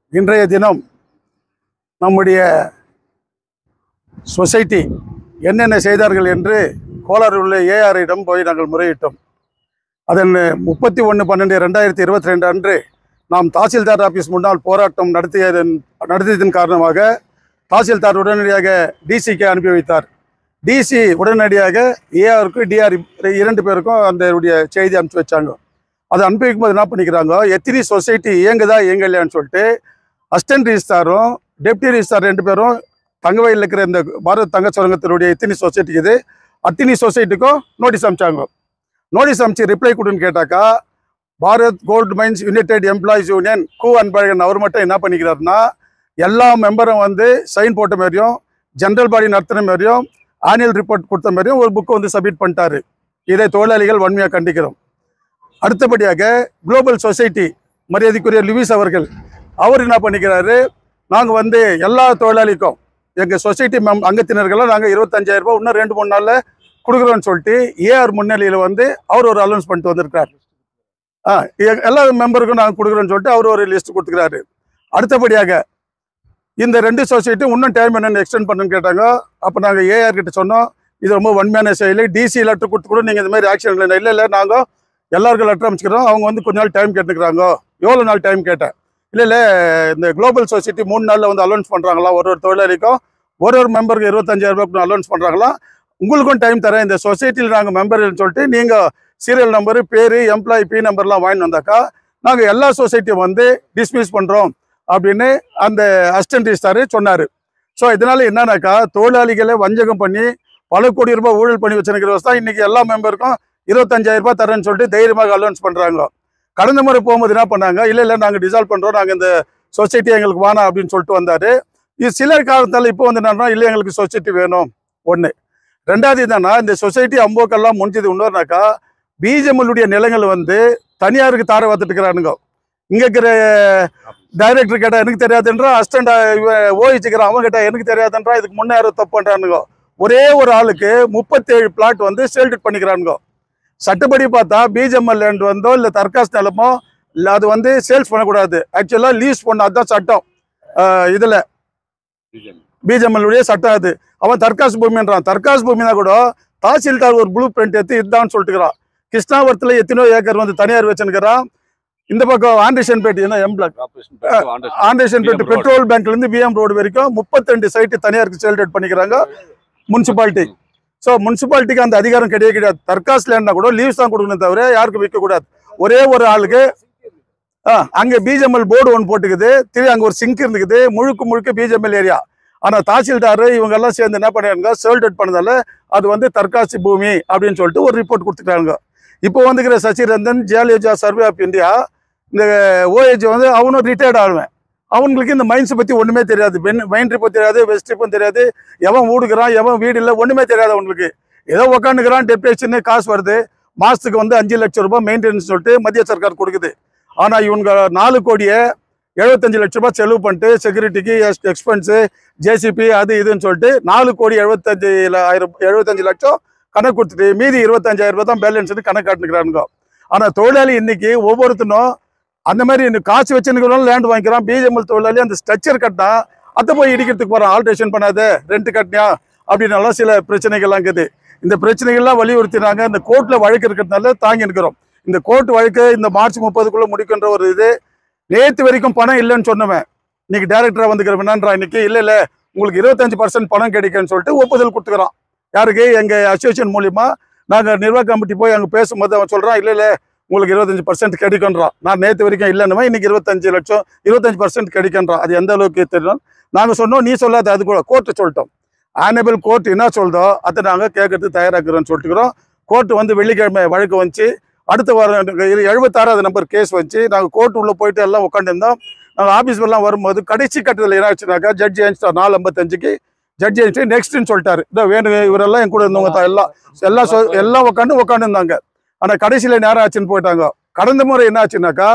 இன்றைய தினம் நம்முடைய சொசைட்டி என்னென்ன செய்தார்கள் என்று கோலாரில் உள்ள ஏஆரிடம் போய் நாங்கள் முறையிட்டோம் அதன் முப்பத்தி ஒன்று பன்னெண்டு ரெண்டாயிரத்தி இருபத்தி ரெண்டு அன்று நாம் தாசில்தார் ஆஃபீஸ் முன்னால் போராட்டம் நடத்தியதன் நடத்தியதன் காரணமாக தாசில்தார் உடனடியாக டிசிக்கு அனுப்பி வைத்தார் டிசி உடனடியாக ஏஆருக்கு டிஆர் இரண்டு பேருக்கும் அந்த செய்தி அனுப்பிச்சு வச்சாங்க அதை அனுப்பி வைக்கும்போது என்ன பண்ணிக்கிறாங்க எத்தனை சொசைட்டி இயங்குதா இயங்கலையான்னு சொல்லிட்டு அசிஸ்டன்ட் ரிஜிஸ்டாரும் டெப்டி ரிஜிஸ்டார் ரெண்டு பேரும் தங்கவயலில் இருக்கிற இந்த பாரத் தங்க சுரங்கத்தினுடைய எத்தனை சொசைட்டி இது அத்தனை சொசைட்டிக்கும் நோட்டீஸ் அனுப்பிச்சாங்க நோட்டீஸ் அனுப்பிச்சு ரிப்ளை கொடுன்னு கேட்டாக்கா Bharat gold mines united employees union கூ அன்பழகன் அவர் மட்டும் என்ன பண்ணிக்கிறாருன்னா எல்லா மெம்பரும் வந்து சைன் போட்ட மாதிரியும் ஜென்ரல் பாடி நடத்தின மாதிரியும் ஆனுவல் ரிப்போர்ட் கொடுத்த மாதிரியும் ஒரு புக்கை வந்து சப்மிட் பண்ணிட்டாரு இதை தொழிலாளிகள் வன்மையாக கண்டிக்கிறோம் அடுத்தபடியாக குளோபல் சொசைட்டி மரியாதைக்குரிய லுவிஸ் அவர்கள் அவர் என்ன பண்ணிக்கிறாரு நாங்கள் வந்து எல்லா தொழிலாளிக்கும் எங்கள் சொசைட்டி மெம் அங்கத்தினர்களாக நாங்கள் இருபத்தஞ்சாயிரம் ரூபாய் இன்னும் ரெண்டு மூணு நாளில் கொடுக்குறோன்னு சொல்லிட்டு ஏஆர் முன்னிலையில் வந்து அவர் ஒரு அலௌன்ஸ் பண்ணிட்டு வந்திருக்கார் ஆ எ- எல்லா மெம்பருக்கும் நாங்கள் கொடுக்குறோன்னு சொல்லிட்டு அவர் ஒரு லிஸ்ட் கொடுத்துக்கிறாரு அடுத்தபடியாக இந்த ரெண்டு சொசைட்டியும் இன்னும் டைம் என்னென்னு எக்ஸ்டெண்ட் பண்ணுன்னு கேட்டாங்க அப்போ நாங்கள் ஏஆர் கிட்ட சொன்னோம் இது ரொம்ப வன்மையான செயல் டிசி லெட்டர் கொடுத்து கூட நீங்கள் இந்த மாதிரி ஆக்ஷன் இல்லை இல்லை இல்லை நாங்கள் எல்லாருக்கும் லெட்டர் அமைச்சிக்கிறோம் அவங்க வந்து கொஞ்ச நாள் டைம் கேட்டுக்கிறாங்க எவ்வளோ நாள் டைம் கேட்டேன் இல்லை இல்லை இந்த குளோபல் சொசைட்டி மூணு நாளில் வந்து அலௌன்ஸ் பண்ணுறாங்களா ஒரு ஒரு தொழிலாளிக்கும் ஒரு ஒரு மெம்பருக்கு இருபத்தஞ்சாயிரம் ரூபாய்க்கு அலௌன்ஸ் பண்ணுறாங்களா உங்களுக்கும் டைம் தரேன் இந்த சொசைட்டியில் நாங்கள் மெம்பர்னு சொல்லிட்டு நீங்கள் சீரியல் நம்பரு பேர் எம்ப்ளாயி பி நம்பர்லாம் வாங்கிட்டு வந்தாக்கா நாங்கள் எல்லா சொசைட்டியும் வந்து டிஸ்மிஸ் பண்ணுறோம் அப்படின்னு அந்த அசிஸ்டன்ட் ரிஜிஸ்டாரு சொன்னார் ஸோ இதனால என்னன்னாக்கா தொழிலாளிகளை வஞ்சகம் பண்ணி பல கோடி ரூபாய் ஊழல் பண்ணி வச்சிருக்கிற தான் இன்னைக்கு எல்லா மெம்பருக்கும் இருபத்தஞ்சாயிரம் ரூபாய் தரேன்னு சொல்லிட்டு தைரியமாக அலௌன்ஸ் பண்ணுறாங்க கடந்த முறை போகும்போது என்ன பண்ணாங்க இல்லை இல்லை நாங்கள் டிசால்வ் பண்ணுறோம் நாங்கள் இந்த சொசைட்டி எங்களுக்கு வேணாம் அப்படின்னு சொல்லிட்டு வந்தார் இது சில காலத்தால் இப்போ வந்து என்னன்னா இல்லை எங்களுக்கு சொசைட்டி வேணும் ஒன்று ரெண்டாவது என்னன்னா இந்த சொசைட்டி அம்போக்கெல்லாம் முடிஞ்சது இன்னொருனாக்கா பிஜேஎம்எல்லுடைய நிலங்கள் வந்து தனியாருக்கு தார பார்த்துட்டு இருக்கிறானுங்க இங்கே இருக்கிற டைரக்டர் கேட்டால் எனக்கு தெரியாதுன்றா அசிஸ்டண்ட் ஓஹிச்சுக்கிறான் அவன் கேட்டால் எனக்கு தெரியாதுன்றா இதுக்கு முன்னே யாரோ தப்பு பண்ணுறானுங்க ஒரே ஒரு ஆளுக்கு முப்பத்தேழு பிளாட் வந்து சேல்டு பண்ணிக்கிறானுங்க சட்டப்படி பார்த்தா பிஜிஎம்எல் லேண்ட் வந்தோ இல்லை தர்காஸ் நிலமோ இல்லை அது வந்து சேல்ஸ் பண்ணக்கூடாது ஆக்சுவலாக லீஸ் பண்ண அதுதான் சட்டம் இதில் பிஜிஎம்எல்லுடைய சட்டம் அது அவன் தர்காஸ் பூமின்றான் தர்காஸ் பூமினா கூட தாசில்தார் ஒரு ப்ளூ பிரிண்ட் எடுத்து இதுதான் சொல்லிட்டுக்கிறான் கிருஷ்ணாவரத்தில் எத்தனையோ ஏக்கர் வந்து தனியார் வச்சுருக்கிறான் இந்த பக்கம் ஆண்டேஷன் பேட் என்ன M block Andersonpet BM road. Petrol பேங்க்ல இருந்து பிஎம் ரோடு வரைக்கும் 32 சைட்டு தனியாருக்கு சேல்டேட் பண்ணிக்கிறாங்க முனிசிபாலிட்டி ஸோ முனிசிபாலிட்டிக்கு அந்த அதிகாரம் கிடையவே கிடையாது தர்காஸ் லேண்ட்னா கூட லீவ்ஸ் தான் கொடுக்கணும் தவிர யாருக்கும் விற்க கூடாது ஒரே ஒரு ஆளுக்கு ஆ, அங்க பிஜிஎம்எல் போர்டு ஒன்று போட்டுக்குது திரு அங்க ஒரு சிங்க் இருந்துக்குது முழுக்க முழுக்க பிஜிஎம்எல் ஏரியா ஆனா தாசில்தார் இவங்க எல்லாம் சேர்ந்து என்ன பண்ணிருங்க சேல்டேட் பண்ணதால அது வந்து தற்காசி பூமி அப்படின்னு சொல்லிட்டு ஒரு ரிப்போர்ட் கொடுத்துட்டாங்க இப்போ வந்துக்கிற சசிரந்தன் ஜியாலஜா சர்வே ஆஃப் இந்தியா இந்த ஓஏஜ் வந்து அவனும் ரிட்டையர்ட் ஆடுவேன் அவங்களுக்கு இந்த மைன்ஸை பற்றி ஒன்றுமே தெரியாது பென் மைன் ட்ரிப்பும் தெரியாது வெஸ்ட் ட்ரிப்பும் தெரியாது எவன் வீடுக்கிறான் எவன் வீடு இல்லை ஒன்றுமே தெரியாது அவங்களுக்கு ஏதோ உக்காந்துக்கிறான் டெப்டேஷன் காசு வருது மாதத்துக்கு வந்து அஞ்சு லட்சம் ரூபாய் மெயின்டெனன்ஸ் சொல்லிட்டு மத்திய சர்க்கார் கொடுக்குது ஆனால் இவங்க நாலு கோடியை எழுபத்தஞ்சு லட்ச ரூபாய் செலவு பண்ணிட்டு செக்யூரிட்டிக்கு எக்ஸ்பென்ஸு ஜேசிபி அது இதுன்னு சொல்லிட்டு நாலு கோடி எழுபத்தஞ்சு ல- ஆயிரம் எழுபத்தஞ்சு லட்சம் கணக்கு கொடுத்துட்டு மீதி இருபத்தஞ்சாயிரம் ரூபாய் தான் பேலன்ஸ்னு கணக்கு காட்டுக்கிறானுங்க ஆனால் தொழிலாளி இன்னைக்கு ஒவ்வொருத்தனும் அந்த மாதிரி இந்த காசு வச்சுருக்கிறவங்க லேண்ட் வாங்கிக்கிறான் பிஜிஎம்எல் தொழிலாளி அந்த ஸ்ட்ரக்சர் கட்டினா அதை போய் இடிக்கிறதுக்கு போகிறான் ஆல்ட்ரேஷன் பண்ணாத ரெண்ட் கட்டினியா அப்படின்னாலும் சில பிரச்சனைகள்லாம் இருக்குது இந்த பிரச்சனைகள்லாம் வலியுறுத்தினாங்க இந்த கோர்ட்டில் வழக்கு இருக்கிறதுனால தாங்கி நிற்கிறோம் இந்த கோர்ட் வழக்கு இந்த மார்ச் முப்பதுக்குள்ளே முடிக்கின்ற ஒரு இது நேற்று வரைக்கும் பணம் இல்லைன்னு சொன்னவன் இன்னைக்கு டேரக்டராக வந்துக்கிறவனான்றா இன்னைக்கு இல்லை இல்லை உங்களுக்கு இருபத்தஞ்சு பர்சன்ட் பணம் கிடைக்குன்னு சொல்லிட்டு ஒப்புதல் கொடுத்துக்கிறோம் யாருக்கு எங்கள் அசோசியேஷன் மூலிமா நாங்கள் நிர்வாக கமிட்டி போய் அங்கே பேசும்போது அவன் சொல்கிறான் இல்லை இல்லை உங்களுக்கு இருபத்தஞ்சு பர்சன்ட் கிடைக்குன்றான் நான் நேற்று வரைக்கும் இல்லைன்னு இன்னைக்கு இருபத்தஞ்சு லட்சம் இருபத்தஞ்சு பர்சன்ட் கிடைக்குன்றான் அது எந்த அளவுக்கு தெரியும் நாங்கள் சொன்னோம் நீ சொல்லாத அது கூட கோர்ட்டு சொல்லிட்டோம் ஆனபிள் கோர்ட் என்ன சொல்தோ அதை நாங்கள் கேட்கறதுக்கு தயாராகிறோம்னு சொல்லிட்டுக்கிறோம் கோர்ட் வந்து வெள்ளிக்கிழமை வழக்கு வந்துச்சு அடுத்த வாரம் எழுபத்தாறாவது நம்பர் கேஸ் வச்சு நாங்கள் கோர்ட் உள்ளே போயிட்டு எல்லாம் உட்காந்துருந்தோம் நாங்கள் ஆஃபீஸ் எல்லாம் வரும்போது கடைசி கட்டத்தில் என்ன ஆச்சுனாக்கா ஜட்ஜி அனுப்பிச்சிட்டார் நாலு ஐம்பத்தஞ்சுக்கு ஜட்ஜி அனுப்பிச்சு நெக்ஸ்ட்னு சொல்லிட்டாரு இதோ வேணும் இவரெல்லாம் என் கூட இருந்தவங்க தான் எல்லாம் எல்லாம் சொ- எல்லாம் உட்காந்து உட்காந்துருந்தாங்க ஆனால் கடைசியில் நேரம் ஆச்சுன்னு போயிட்டாங்க கடந்த முறை என்ன ஆச்சுனாக்கா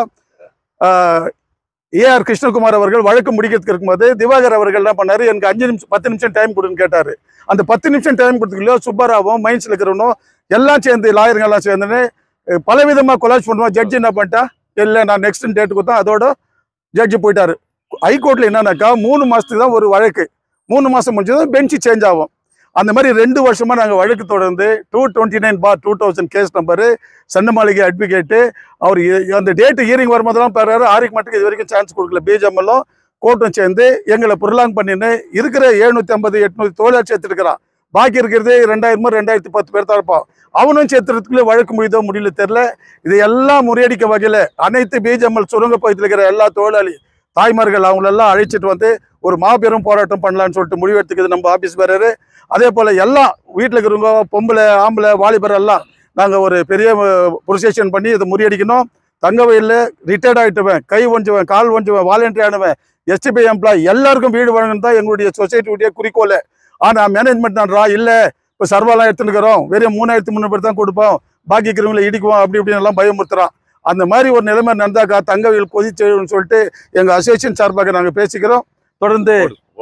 ஏஆர் கிருஷ்ணகுமார் அவர்கள் வழக்கு முடிக்கிறதுக்கு இருக்கும்போது திவாகர் அவர்கள் என்ன பண்ணாரு எனக்கு அஞ்சு நிமிஷம் பத்து நிமிஷம் டைம் கொடுன்னு கேட்டாரு அந்த பத்து நிமிஷம் டைம் கொடுத்துக்கலையோ சுப்பராவும் மைன்ஸ்ல இருக்கிறவனும் எல்லாம் சேர்ந்து லாயருங்க எல்லாம் சேர்ந்துன்னு அஹ், பலவிதமா கொலாஜ் பண்ணுவோம் ஜட்ஜி என்ன பண்ணிட்டா இல்லை நான் நெக்ஸ்ட் டேட் கொடுத்தா அதோட ஜட்ஜி போயிட்டாரு ஹைகோர்ட்டில் என்னன்னாக்கா மூணு மாதத்துக்கு தான் ஒரு வழக்கு மூணு மாதம் முடிஞ்சதும் பெஞ்சு சேஞ்ச் ஆகும் அந்த மாதிரி ரெண்டு வருஷமாக நாங்கள் வழக்கு தொடர்ந்து two twenty nine bar two thousand case number சன்னமாளிகை அட்வொகேட்டு அவர் இ- அந்த டேட்டு ஹியரிங் வரும்போதெல்லாம் பெறாரு ஆரிக்கு மட்டும் இது வரைக்கும் சான்ஸ் கொடுக்கல பிஜிஎம்எல்லும் கோர்ட்டும் சேர்ந்து எங்களை புரலாங் பண்ணின்னு இருக்கிற எழுநூற்றி ஐம்பது எட்நூறு தொழிலாளர் சேர்த்துருக்கிறான் பாக்கி இருக்கிறது ரெண்டாயிரமோ ரெண்டாயிரத்தி பத்து பேர் தான் இருப்பான் அவனும் சேர்த்துறதுக்குள்ளே வழக்கு முடியுதோ முடியல தெரில இதை எல்லாம் முறியடிக்க வகையில் அனைத்து பிஜிஎம்எல் சுரங்க பகுதியில் இருக்கிற எல்லா தொழிலாளி தாய்மார்கள் அவங்களெல்லாம் அழைச்சிட்டு வந்து ஒரு மாபெரும் போராட்டம் பண்ணலான்னு சொல்லிட்டு முடிவெடுத்துக்குது நம்ம ஆபீஸ் பேரரு அதே போல் எல்லாம் வீட்டில் இருக்கிறவங்க பொம்பளை ஆம்பளை வாலிபர் எல்லாம் நாங்கள் ஒரு பெரிய ப்ரொசேஷன் பண்ணி இதை முறியடிக்கணும் தங்க வயலில் ரிட்டையர்ட் ஆகிட்டுவேன் கை ஒஞ்சுவேன் கால் ஒஞ்சுவேன் வாலண்டரி ஆனவன் எஸ்டிபி எம்ப்ளாய் எல்லாருக்கும் வீடு வழங்கணும் தான் எங்களுடைய சொசைட்டியுடைய குறிக்கோள் ஆனால் மேனேஜ்மெண்ட் நன்றா இல்லை இப்போ சர்வாலாம் எடுத்துருக்கிறோம் வெறும் மூணாயிரத்தி முந்நூறு பேர் தான் கொடுப்போம் பாக்கி இருக்கிறவங்களை இடிக்குவோம் அப்படி இப்படின்னு எல்லாம் பயமுறுத்துறான் அந்த மாதிரி ஒரு நிலைமை நடந்தாக்கா தங்க வயல் கொதிச்சுன்னு சொல்லிட்டு எங்கள் அசோசியேஷன் சார்பாக நாங்கள் பேசிக்கிறோம் தொடர்ந்து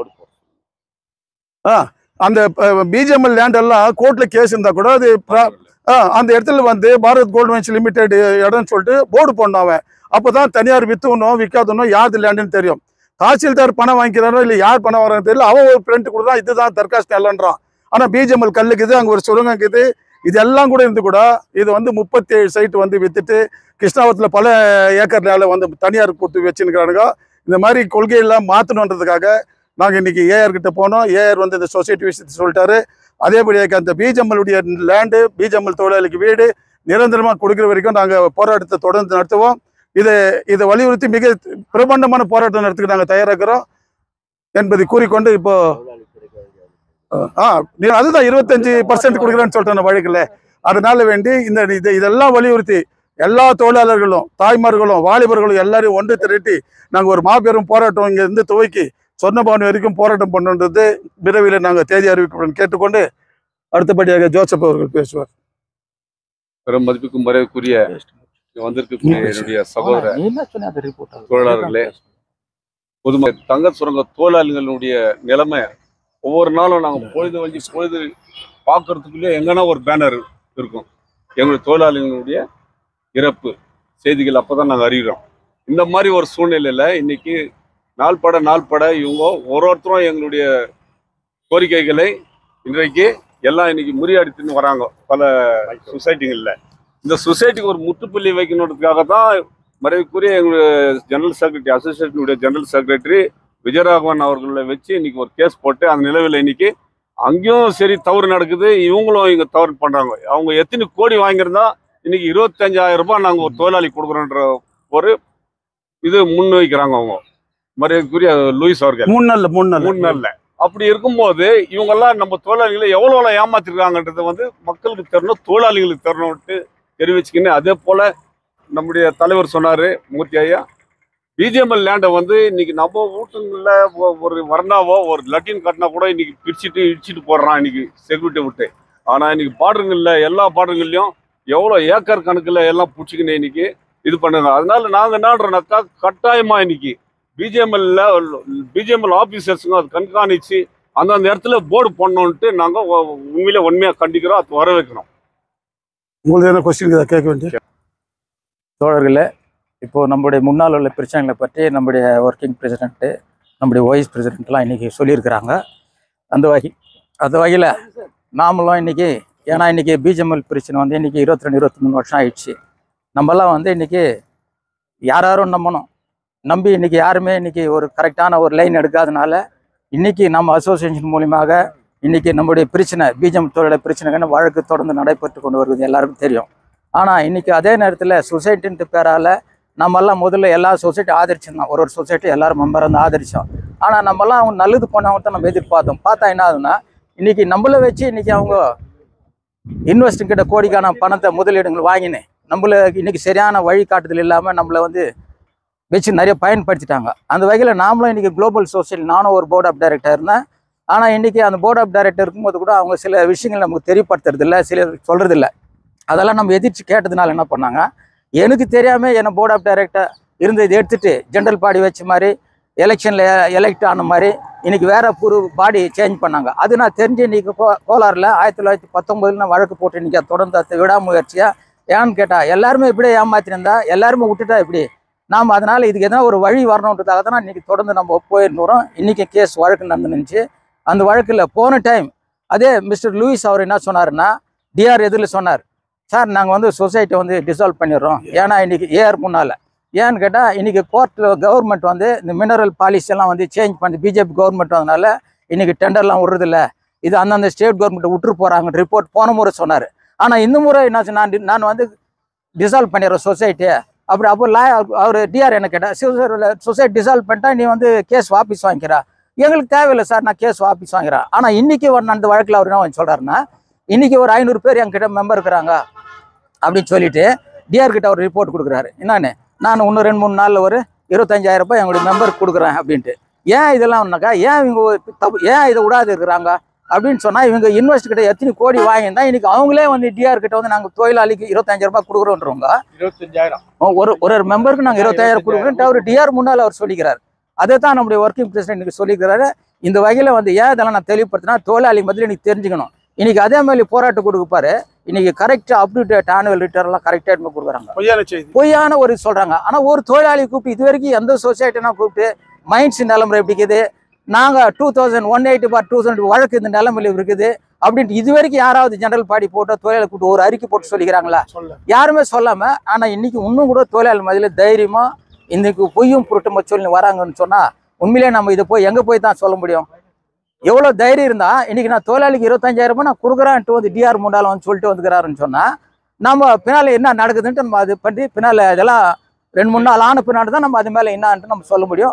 ஆ அந்த பிஜிஎம்எல் லேண்ட் எல்லாம் கோர்ட்ல கேஸ் இருந்தா கூட அது pra- ஆ, அந்த இடத்துல வந்து பாரத் கோல்டு மைன்ஸ் லிமிடெட் இடம்னு சொல்லிட்டு போர்டு போடணும் அவன் அப்பதான் தனியார் வித்துணும் விற்காதனும் யாருது லேண்டுன்னு தெரியும் தாசில்தார் பணம் வாங்கிக்கிறாரோ இல்லை யார் பணம் வரான்னு தெரியல அவன் ஒரு பிரிண்ட் கொடுத்தான் இதுதான் தற்காசு நிலன்றான் ஆனா பிஜிஎம்எல் கல்லுக்குது அங்க ஒரு சுரங்கம் இருக்குது இதெல்லாம் கூட இருந்து கூட இது வந்து முப்பத்தி ஏழு சைட் வந்து வித்துட்டு கிருஷ்ணாவரத்தில் பல ஏக்கர் நிலம் வந்து தனியார் கொடுத்து வச்சுருக்கிறானுங்க இந்த மாதிரி கொள்கையெல்லாம் மாற்றணுன்றதுக்காக நாங்கள் இன்னைக்கு ஏஆர் கிட்ட போனோம் ஏஆர் வந்து இந்த சொசைட்டி விஷயத்தை சொல்லிட்டாரு அதேபடியாக அந்த பிஜிஎம்எல்லுடைய லேண்டு பிஜிஎம்எல் தொழிலாளிக்கு வீடு நிரந்தரமாக கொடுக்குற வரைக்கும் நாங்கள் போராட்டத்தை தொடர்ந்து நடத்துவோம் இதை இதை வலியுறுத்தி மிக பிரபண்டமான போராட்டம் நடத்துக்கு நாங்கள் தயாராகிறோம் என்பதை கூறிக்கொண்டு இப்போ ஆ நீ அதுதான் இருபத்தஞ்சு பர்சன்ட் கொடுக்குறேன்னு சொல்லிட்டேன் வழக்கில் அதனால வேண்டி இந்த இது இதெல்லாம் வலியுறுத்தி எல்லா தொழிலாளர்களும் தாய்மார்களும் வாலிபர்களும் எல்லாரையும் ஒன்று திரட்டி நாங்கள் ஒரு மாபெரும் போராட்டம் இங்கே இருந்து துவக்கி சொன்னபானு வரைக்கும் போராட்டம் பண்ணுன்றது விரைவில் நாங்கள் தேதி அறிவிக்கப்படும் கேட்டுக்கொண்டு அடுத்தபடியாக ஜோசப் அவர்கள் பேசுவார் பெரும் மதிப்புக்கும் மரியாதைக்குரிய இங்க வந்திருக்கக்கூடிய என்னுடைய சகோதர தொழிலாளர்களே. தொழிலாளர்களே பொதுமக்கள் தங்க சுரங்க தொழிலாளிகளுடைய நிலைமை ஒவ்வொரு நாளும் நாங்கள் பொழுது வஞ்சி பொழுது பார்க்கறதுக்குள்ளே எங்கன்னா ஒரு பேனர் இருக்கும் எங்களுடைய தொழிலாளிகளுடைய இறப்பு செய்திகள் அப்போ தான் நாங்கள் அறிகிறோம் இந்த மாதிரி ஒரு சூழ்நிலையில் இன்னைக்கு நாள்பட நாள்பட இவங்க ஒரு ஒருத்தரும் எங்களுடைய கோரிக்கைகளை இன்றைக்கு எல்லாம் இன்னைக்கு முறியடித்துன்னு வராங்க பல சொசைட்டிகளில் இந்த சொசைட்டிக்கு ஒரு முற்றுப்புள்ளி வைக்கணுன்றதுக்காக தான் மறைவுக்குரிய எங்களுடைய ஜெனரல் செக்ரட்டரி அசோசியேஷனுடைய ஜெனரல் செக்ரட்டரி விஜயராகவன் அவர்களை வச்சு இன்னைக்கு ஒரு கேஸ் போட்டு அந்த நிலவில் இன்னைக்கு அங்கேயும் சரி தவறு நடக்குது இவங்களும் இங்கே தவறு பண்ணுறாங்க அவங்க எத்தனை கோடி வாங்கியிருந்தா இன்னைக்கு இருபத்தஞ்சாயிரம் ரூபாய் நாங்கள் ஒரு தொழிலாளி கொடுக்குறோன்ற ஒரு இது முன் வைக்கிறாங்க அவங்க மரியாதைக்குரிய லூயிஸ் அவர்கள் மூணு நாள்ல மூணு நாள் மூணு நாள்ல அப்படி இருக்கும்போது இவங்கெல்லாம் நம்ம தொழிலாளிகளை எவ்வளோ எவ்வளோ ஏமாத்திருக்காங்கன்றது வந்து மக்களுக்கு தெரியணும் தொழிலாளிகளுக்கு தெரியணும்ட்டு தெரிவிச்சுக்கின்னு அதே போல நம்முடைய தலைவர் சொன்னாரு மூர்த்தி ஐயா பிஜிஎம்எல் லேண்டை வந்து இன்னைக்கு நம்ம வீட்டுங்களில் ஒரு வர்ணாவோ ஒரு லட்டின் கட்டினா கூட இன்னைக்கு பிரிச்சுட்டு இடிச்சிட்டு போடுறான் இன்னைக்கு செக்யூரிட்டி விட்டு ஆனால் இன்னைக்கு பார்டருங்களில் எல்லா பார்டருங்கள்லையும் எவ்வளோ ஏக்கர் கணக்கில் எல்லாம் பிடிச்சிக்கின்னு இன்னைக்கு இது பண்ணுங்க அதனால நாங்கள் என்னன்றோம்னாக்கா கட்டாயமாக இன்னைக்கு பிஜிஎம்எல்ல பிஜிஎம்எல் ஆஃபீஸர்ஸுங்க அது கண்காணித்து அந்தந்த இடத்துல போர்டு பண்ணோன்ட்டு நாங்கள் உண்மையிலே உண்மையாக கண்டிக்கிறோம் அது வர வைக்கணும் உங்களுக்கு என்ன கொஸ்டின் கேட்க வேண்டிய தோழர்களே இப்போ நம்முடைய முன்னால் உள்ள பிரச்சனைகளை பற்றி நம்முடைய ஒர்க்கிங் பிரசிடென்ட்டு நம்முடைய வைஸ் பிரசிடென்ட்லாம் இன்னைக்கு சொல்லியிருக்கிறாங்க அந்த வகை அந்த வகையில் நாமளும் இன்னைக்கு ஏன்னா இன்னைக்கு பிஜிஎம்எல் பிரச்சனை வந்து இன்னைக்கு இருபத்தி ரெண்டு இருபத்தி மூணு வருஷம் ஆயிடுச்சு நம்மலாம் வந்து இன்னைக்கு யார் யாரும் நம்பணும் நம்பி இன்னைக்கு யாருமே இன்னைக்கு ஒரு கரெக்டான ஒரு லைன் எடுக்காதனால இன்னைக்கு நம்ம அசோசியேஷன் மூலியமாக இன்னைக்கு நம்முடைய பிரச்சனை பிஜிஎம் தொழில பிரச்சனைக்கான வழக்கு தொடர்ந்து நடைபெற்று கொண்டு வருவது எல்லாருக்கும் தெரியும் ஆனால் இன்னைக்கு அதே நேரத்தில் சொசைட்டின்ட்டு பேரால் நம்மெல்லாம் முதல்ல எல்லா சொசைட்டி ஆதரிச்சிருந்தோம் ஒரு ஒரு சொசைட்டி எல்லாரும் மெம்பர் வந்து ஆதரிச்சோம் ஆனால் நம்மலாம் அவங்க நல்லது பண்ணவங்க தான் நம்ம எதிர்பார்த்தோம் பார்த்தா என்ன ஆகுதுன்னா இன்னைக்கு நம்மளை வச்சு இன்னைக்கு அவங்க இன்வெஸ்டிங் கிட்ட கோடிக்கான பணத்தை முதலீடுகள் வாங்கினேன் நம்மள இன்னைக்கு சரியான வழிகாட்டுதல் இல்லாமல் நம்மளை வந்து வச்சு நிறைய பயன்படுத்திட்டாங்க அந்த வகையில் நாமளும் இன்னைக்கு குளோபல் சோசியல் நானும் ஒரு போர்ட் ஆஃப் டைரக்டர் இருந்தேன் ஆனால் இன்னைக்கு அந்த போர்ட் ஆஃப் டைரக்டர் இருக்கும்போது கூட அவங்க சில விஷயங்கள் நமக்கு தெரியப்படுத்துறது இல்ல சில சொல்றது இல்ல அதெல்லாம் நம்ம எதிர்த்து கேட்டதுனால என்ன பண்ணாங்க எனக்கு தெரியாமல் என்னை போர்ட் ஆஃப் டைரக்டர் இருந்து இதை எடுத்துட்டு ஜென்ரல் பாடி வச்ச மாதிரி எலெக்ஷனில் எலெக்ட் ஆன மாதிரி இன்னைக்கு வேற புது பாடி சேஞ்ச் பண்ணாங்க அது நான் தெரிஞ்சு இன்னைக்கு கோ கோலாரில் ஆயிரத்தி தொள்ளாயிரத்தி பத்தொன்பதுல நான் வழக்கு போட்டு இன்னைக்கு அதை தொடர்ந்து அதை விடாமுயற்சியாக ஏன்னு கேட்டால் எல்லாருமே இப்படியே ஏமாத்திருந்தா எல்லாருமே விட்டுட்டா இப்படி நாம் அதனால இதுக்கு எதனா ஒரு வழி வரணுன்றதாக தான் இன்னைக்கு தொடர்ந்து நம்ம போயிருந்தோம் இன்னைக்கு கேஸ் வழக்கு நடந்துருந்துச்சு அந்த வழக்கில் போன டைம் அதே மிஸ்டர் லூயிஸ் அவர் என்ன சொன்னாருன்னா டிஆர் எதிரில் சொன்னார் சார் நாங்கள் வந்து சொசைட்டி வந்து டிசால்வ் பண்ணிடுறோம் ஏன்னா இன்னைக்கு ஏஆர் முன்னால் ஏன்னு கேட்டால் இன்னைக்கு கோர்ட்டில் கவர்மெண்ட் வந்து இந்த மினரல் பாலிசி எல்லாம் வந்து சேஞ்ச் பண்ணி பிஜேபி கவர்மெண்ட் வந்தனால இன்னைக்கு டெண்டர்லாம் விடுறதில்ல இது அந்தந்த ஸ்டேட் கவர்மெண்ட் விட்டுரு போகிறாங்க ரிப்போர்ட் போன முறை சொன்னார் ஆனால் இந்த முறை என்ன சொன்னா, நான் டி- நான் வந்து டிசால்வ் பண்ணிடுறேன் சொசைட்டியை அப்படி அப்போ லா அவர் டிஆர் என்ன கேட்டால் சொசைட்டி டிசால்வ் பண்ணிட்டா நீ வந்து கேஸ் வாபஸ் வாங்கிக்கிறா எங்களுக்கு தேவையில்லை சார் நான் கேஸ் வாபஸ் வாங்கிறேன் ஆனால் இன்னைக்கு ஒரு நடந்த வழக்கில் அவர் என்ன சொல்கிறாருன்னா இன்னைக்கு ஒரு ஐநூறு பேர் என்கிட்ட மெம்பர் இருக்கிறாங்க அப்படின்னு சொல்லிட்டு டிஆர் கிட்ட ஒரு ரிப்போர்ட் கொடுக்குறாரு என்னன்னு நான் இன்னும் ரெண்டு மூணு நாளில் ஒரு இருபத்தஞ்சாயிரம் ரூபாய் எங்களுடைய மெம்பருக்கு கொடுக்குறேன் அப்படின்ட்டு ஏன் இதெல்லாம்னாக்கா ஏன் இவங்க ஒரு தப்பு ஏன் இதை விடாது இருக்கிறாங்க அப்படின்னு சொன்னால் இவங்க இன்வெஸ்ட் கிட்ட எத்தனை கோடி வாங்கியிருந்தா இன்னைக்கு அவங்களே வந்து டிஆர் கிட்ட வந்து நாங்கள் தொழிலாளிக்கு இருபத்தஞ்சாயிரம் ரூபாய் கொடுக்குறோன்றவங்க இருபத்தஞ்சாயிரம் ஒரு ஒரு ஒரு மெம்பருக்கு நாங்கள் இருபத்தாயிரம் கொடுக்குறோன்ட்டு அவர் டிஆர் முன்னால் அவர் சொல்லிக்கிறார் அதை தான் நம்முடைய ஒர்க்கிங் பிரசிடென்ட் இன்னைக்கு சொல்லிக்கிறாரு இந்த வகையில் வந்து ஏன் இதெல்லாம் நான் தெளிவுபடுத்தினா தொழிலாளி மத்தியில் இன்னைக்கு தெரிஞ்சுக்கணும் இன்னைக்கு அதே மாதிரி போராட்டம் கொடுப்பாரு இன்னைக்கு கரெக்டாக அப்டேட் ஆனுவல் ரிட்டர்ன்லாம் கரெக்டாக எடுத்து கொடுக்குறாங்க பொய்யான செய்தி பொய்யான ஒரு சொல்றாங்க ஆனா ஒரு தொழிலாளி கூப்பிட்டு இது வரைக்கும் எந்த சொசைட்டினா கூப்பிட்டு மைண்ட்ஸ் நிலமரை எப்படி இருக்குது நாங்க two thousand one eighty bar two thousand வழக்கு இந்த நிலமையில இருக்குது அப்படின்ட்டு இது வரைக்கும் யாராவது ஜெனரல் பாடி போட்டு தொழிலாளி கூப்பிட்டு ஒரு அறிக்கை போட்டு சொல்லிக்கிறாங்களா சொல்ல யாருமே சொல்லாம ஆனா இன்னைக்கு இன்னும் கூட தொழிலாளி மதியில தைரியமா இன்னைக்கு பொய்யும் புரட்டும் சொல்லி வராங்கன்னு சொன்னா உண்மையிலேயே நம்ம இதை போய் எங்க போய் தான் சொல்ல முடியும் எவ்வளவு தைரியம் இருந்தா இன்னைக்கு நான் தொழிலாளிக்கு இருபத்தஞ்சாயிரம் ரூபாய் நான் கொடுக்குறேன்ட்டு வந்து டிஆர் முண்டால வந்து சொல்லிட்டு வந்துக்கிறாருன்னு சொன்னா நம்ம பின்னால என்ன நடக்குதுன்ட்டு நம்ம அது பண்ணி பின்னால இதெல்லாம் ரெண்டு மூணு நாள் ஆன பின்னாடி தான் நம்ம அது மேல என்னன்ட்டு நம்ம சொல்ல முடியும்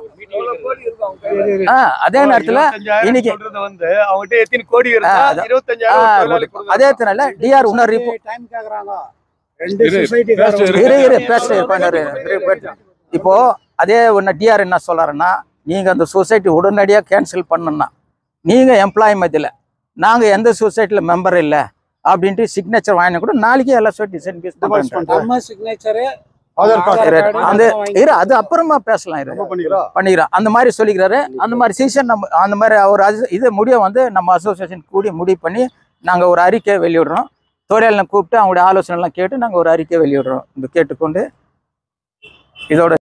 ஆ, அதே நேரத்துல இன்னைக்கு- சொல்றது வந்து அவங்ககிட்ட எத்தனை கோடி இருந்தா ஆ, அதான். இருபத்தஞ்சாயிரம் ஆ, ஒரு தொழிலாளி கொடுக்குறாங்க. அதே தினால டிஆர் இன்னொரு ரிப்போர்ட் டைம் கேக்குறாங்க ரெண்டு இரு, சொசைட்டி பேச இரு. இரு இரு பேசுறேன் பண்ணாரு இப்போ அதே ஒன்று டிஆர் என்ன சொல்றாருன்னா நீங்க அந்த சொசைட்டி உடனடியாக கேன்சல் பண்ணணும்னா நீங்க எம்ப்ளாயி மத்தியில் நாங்க எந்த சொசைட்டில மெம்பர் இல்லை அப்படின்ட்டு சிக்னேச்சர் வாங்கினா கூட நாளைக்கே எல்லா சொசைட்டி Demands சென்ட் பண்றேன். நம்ம சிக்னேச்சரு ஆதார் கார்டு அந்த இரு அது அப்புறமா பேசலாம் இரு ரொம்ப பண்ணிக்கிறோம் பண்ணிக்கிறோம் அந்த மாதிரி சொல்லிக்கிறாரு அந்த மாதிரி சீசன் நம்ம அந்த மாதிரி அவர் அது இது முடிவை வந்து நம்ம அசோசியேஷன் கூடி முடிவு பண்ணி நாங்கள் ஒரு அறிக்கை வெளியிடுறோம் தொழிலாளனை கூப்பிட்டு அவங்களுடைய ஆலோசனை எல்லாம் கேட்டு நாங்கள் ஒரு அறிக்கை வெளியிடுறோம் இந்த கேட்டுக்கொண்டு இதோட